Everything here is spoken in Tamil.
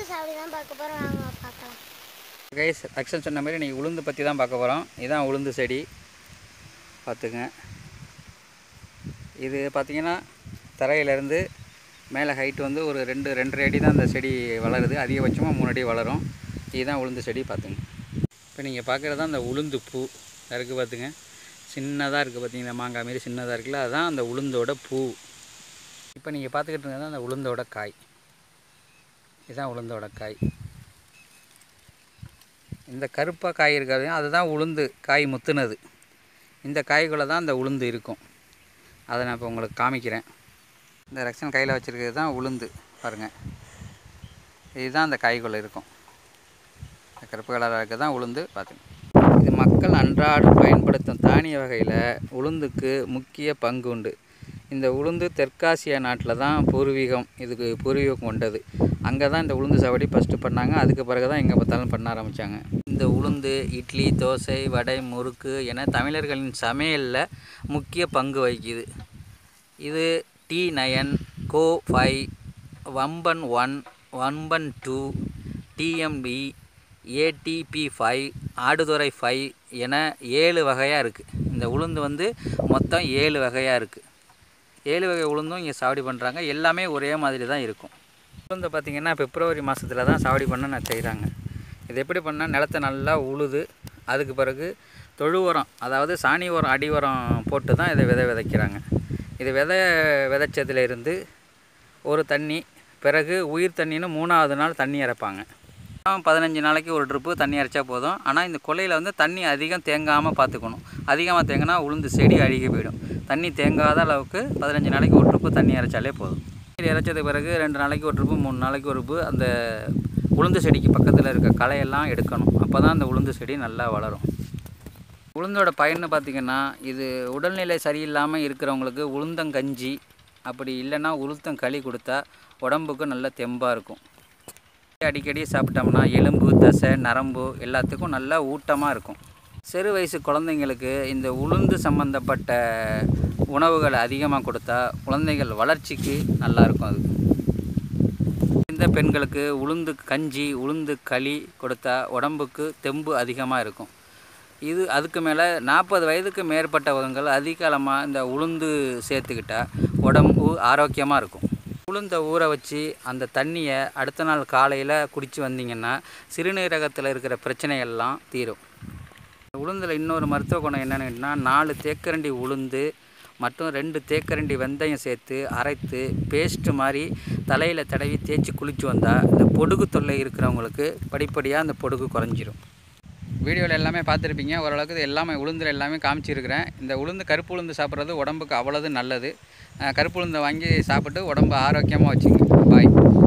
சாப்பிடி தான் பார்க்க போகிறோம் வாங்க பார்க்கலாம் கைஸ் அக்ஷன் சொன்ன மாதிரி இன்றைக்கி உளுந்து பற்றி தான் பார்க்க போகிறோம் இதுதான் உளுந்து செடி பார்த்துங்க இது பார்த்திங்கன்னா தரையிலேருந்து மேலே ஹைட் வந்து ஒரு ரெண்டு ரெண்டரை அடி தான் இந்த செடி வளருது அதிகபட்சமாக மூணு அடி வளரும் இதுதான் உளுந்து செடி பார்த்துங்க இப்போ நீங்கள் பார்க்குறது தான் அந்த உளுந்து பூ இருக்குது பார்த்துங்க சின்னதாக இருக்குது பார்த்தீங்களா மாங்காய் மாரி சின்னதாக இருக்குல்ல அதுதான் அந்த உளுந்தோட பூ இப்போ நீங்கள் பார்த்துக்கிட்டு இருக்கிறது அந்த உளுந்தோட காய் இதுதான் உளுந்தோட காய் இந்த கருப்பாக காய் இருக்காது அதுதான் உளுந்து காய் முத்துனது இந்த காய்க்குள்ளே தான் இந்த உளுந்து இருக்கும் அதை நான் இப்போ உங்களுக்கு காமிக்கிறேன் இந்த ரக்ஷன் கையில் வச்சுருக்கிறது தான் உளுந்து பாருங்கள் இதுதான் அந்த காய்க்குள்ளே இருக்கும் இந்த கருப்பு கலராக இருக்கிறது தான் உளுந்து பார்த்துங்க இது மக்கள் அன்றாடம் பயன்படுத்தும் தானிய வகையில் உளுந்துக்கு முக்கிய பங்கு உண்டு இந்த உளுந்து தெற்காசியா நாட்டில் தான் பூர்வீகம் இதுக்கு பூர்வீகம் கொண்டது அங்கே தான் இந்த உளுந்து சாவடி ஃபஸ்ட்டு பண்ணாங்க அதுக்கு பிறகு தான் எங்கே பார்த்தாலும் பண்ண ஆரம்பித்தாங்க இந்த உளுந்து இட்லி தோசை வடை முறுக்கு என தமிழர்களின் சமையலில் முக்கிய பங்கு வகிக்குது இது D nine Co five Vamban one Vamban two TMP ADP five Aduthurai five என ஏழு வகையாக இருக்குது இந்த உளுந்து வந்து மொத்தம் ஏழு வகையாக இருக்குது ஏழு வகை உளுந்தும் இங்கே சாவடி பண்ணுறாங்க எல்லாமே ஒரே மாதிரி தான் இருக்கும் உளுந்து பார்த்திங்கன்னா பிப்ரவரி மாதத்தில் தான் சாவடி பண்ண நான் செய்கிறாங்க இது எப்படி பண்ணால் நிலத்தை நல்லா உழுது அதுக்கு பிறகு தொழு உரம் அதாவது சாணி உரம் அடி உரம் போட்டு தான் இதை விதை விதைக்கிறாங்க இது விதை விதைச்சதுலேருந்து ஒரு தண்ணி பிறகு உயிர் தண்ணின்னு மூணாவது நாள் தண்ணி இறைப்பாங்க பதினஞ்சு நாளைக்கு ஒரு ட்ரிப்பு தண்ணி இறைச்சா போதும் ஆனால் இந்த கொல்லையில் வந்து தண்ணி அதிகம் தேங்காமல் பார்த்துக்கணும் அதிகமாக தேங்கினா உளுந்து செடி அழுகி போயிடும் தண்ணி தேங்காத அளவுக்கு பதினஞ்சு நாளைக்கு ஒரு ட்ரிப்பு தண்ணி இறைச்சாலே போதும் தண்ணி இறைச்சது பிறகு ரெண்டு நாளைக்கு ஒரு ட்ரிப்பு மூணு நாளைக்கு ஒரு ட்ரிப்பு அந்த உளுந்து செடிக்கு பக்கத்தில் இருக்க களையெல்லாம் எடுக்கணும் அப்போ தான் அந்த உளுந்து செடி நல்லா வளரும் உளுந்தோட பயன்னு பார்த்திங்கன்னா இது உடல்நிலை சரியில்லாமல் இருக்கிறவங்களுக்கு உளுந்தங்கஞ்சி அப்படி இல்லைன்னா உளுத்தங்களி கொடுத்தா உடம்புக்கு நல்ல தெம்பாக இருக்கும் அடிக்கடி சாப்பிட்டோம்னா எலும்பு தசை நரம்பு எல்லாத்துக்கும் நல்லா ஊட்டமாக இருக்கும் சிறு வயசு குழந்தைங்களுக்கு இந்த உளுந்து சம்மந்தப்பட்ட உணவுகளை அதிகமாக கொடுத்தா குழந்தைகள் வளர்ச்சிக்கு நல்லா இருக்கும் அது இந்த பெண்களுக்கு உளுந்து கஞ்சி உளுந்து களி கொடுத்தா உடம்புக்கு தெம்பு அதிகமாக இருக்கும் இது அதுக்கு மேலே நாற்பது வயதுக்கு மேற்பட்டவங்கள் அதிகாலமாக இந்த உளுந்து சேர்த்துக்கிட்டா உடம்பு ஆரோக்கியமாக இருக்கும் உளுந்தை ஊற வச்சு அந்த தண்ணியை அடுத்த நாள் காலையில் குடித்து வந்தீங்கன்னா சிறுநீரகத்தில் இருக்கிற பிரச்சனைகள்லாம் தீரும் உளுந்தில் இன்னொரு மருத்துவ குணம் என்னென்னு கேட்டிங்கன்னா நாலு தேக்கரண்டி உளுந்து மற்றும் ரெண்டு தேக்கரண்டி வெந்தயம் சேர்த்து அரைத்து பேஸ்ட்டு மாதிரி தலையில் தடவி தேய்ச்சி குளித்து வந்தால் இந்த பொடுகு தொல்லை இருக்கிறவங்களுக்கு படிப்படியாக அந்த பொடுகு குறைஞ்சிரும் வீடியோவில் எல்லாமே பார்த்துருப்பீங்க ஓரளவுக்கு இது எல்லாமே உளுந்தில் எல்லாமே காமிச்சிருக்கிறேன் இந்த உளுந்து கருப்பு உளுந்து சாப்பிட்றது உடம்புக்கு அவ்வளவு நல்லது அஹ் கருப்பு உளுந்தை வாங்கி சாப்பிட்டு உடம்பு ஆரோக்கியமாக வச்சுங்க பாய்